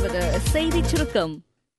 தொடர்வது செய்திச் சுருக்கம்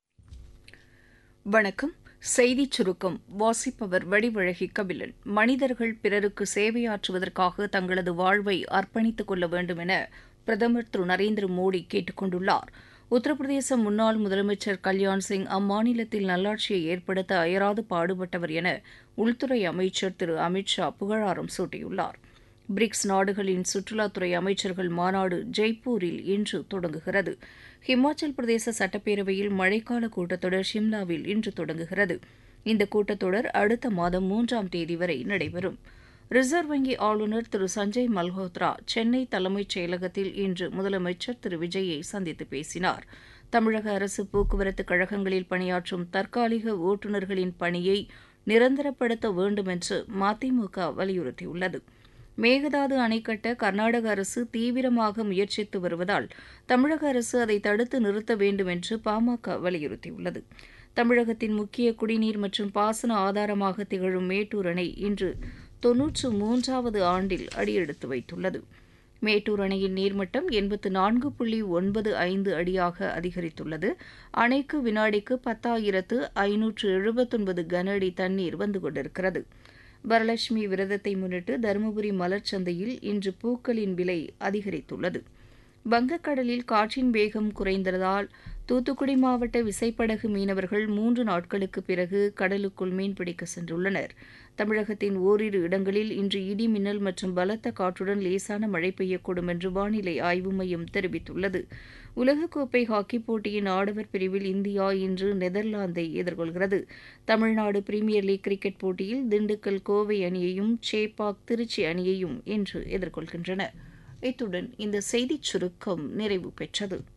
வணக்கம் செய்திச் சுருக்கம் வாசிப்பவர் வடிவழகி கபிலன் மனிதர்கள் பிறருக்கு சேவையாற்றுவதற்காக தங்களது வாழ்வை அர்ப்பணித்துக் கொள்ள வேண்டும் என பிரதமர் திரு நரேந்திர மோடி கேட்டுக் கொண்டுள்ளார் உத்தரப்பிரதேச முன்னாள் முதலமைச்சர் கல்யாண் சிங் அம்மாநிலத்தில் நல்லாட்சியை ஏற்படுத்த அயராது பாடுபட்டவர் என உள்துறை அமைச்சர் திரு அமித் ஷா புகழாரம் சூட்டியுள்ளார் பிரிக்ஸ் நாடுகளின் சுற்றுலாத்துறை அமைச்சர்கள் மாநாடு ஜெய்ப்பூரில் இன்று தொடங்குகிறது ஹிமாச்சல் பிரதேச சட்டப்பேரவையில் மழைக்கால கூட்டத்தொடர் ஷிம்லாவில் இன்று தொடங்குகிறது இந்த கூட்டத்தொடர் அடுத்த மாதம் மூன்றாம் தேதி வரை நடைபெறும் ரிசர்வ் வங்கி ஆளுநர் திரு சஞ்சய் மல்ஹோத்ரா சென்னை தலைமைச் செயலகத்தில் இன்று முதலமைச்சர் திரு விஜயை சந்தித்து பேசினார் தமிழக அரசு போக்குவரத்து கழகங்களில் பணியாற்றும் தற்காலிக ஓட்டுநர்களின் பணியை நிரந்தரப்படுத்த வேண்டும் என்று மதிமுக வலியுறுத்தியுள்ளது மேகதாது அணை கட்ட கர்நாடக அரசு தீவிரமாக முயற்சித்து வருவதால் தமிழக அரசு அதை தடுத்து நிறுத்த வேண்டும் என்று பாமக வலியுறுத்தியுள்ளது தமிழகத்தின் முக்கிய குடிநீர் மற்றும் பாசன ஆதாரமாக திகழும் மேட்டூர் அணை இன்று தொன்னூற்று மூன்றாவது ஆண்டில் அடியெடுத்து வைத்துள்ளது மேட்டூர் அணையின் நீர்மட்டம் எண்பத்து நான்கு புள்ளி ஒன்பது ஐந்து அடியாக அதிகரித்துள்ளது அணைக்கு வினாடிக்கு பத்தாயிரத்து ஐநூற்று எழுபத்தொன்பது கன அடி தண்ணீர் வந்து கொண்டிருக்கிறது வரலட்சுமி விரதத்தை முன்னிட்டு தருமபுரி மலர் சந்தையில் இன்று பூக்களின் விலை அதிகரித்துள்ளது வங்கக்கடலில் காற்றின் வேகம் குறைந்ததால் தூத்துக்குடி மாவட்ட விசைப்படகு மீனவர்கள் மூன்று நாட்களுக்கு பிறகு கடலுக்குள் மீன்பிடிக்க சென்றுள்ளனர் தமிழகத்தின் ஓரிரு இடங்களில் இன்று இடி மின்னல் மற்றும் பலத்த காற்றுடன் லேசான மழை பெய்யக்கூடும் என்று வானிலை ஆய்வு மையம் தெரிவித்துள்ளது உலகக்கோப்பை ஹாக்கிப் போட்டியின் ஆடவர் பிரிவில் இந்தியா இன்று நெதர்லாந்தை எதிர்கொள்கிறது தமிழ்நாடு பிரீமியர் லீக் கிரிக்கெட் போட்டியில் திண்டுக்கல் கோவை அணியையும் சேப்பாக் திருச்சி அணியையும் இன்று எதிர்கொள்கின்றன இத்துடன் இந்த செய்திச் சுருக்கம் நிறைவு பெற்றது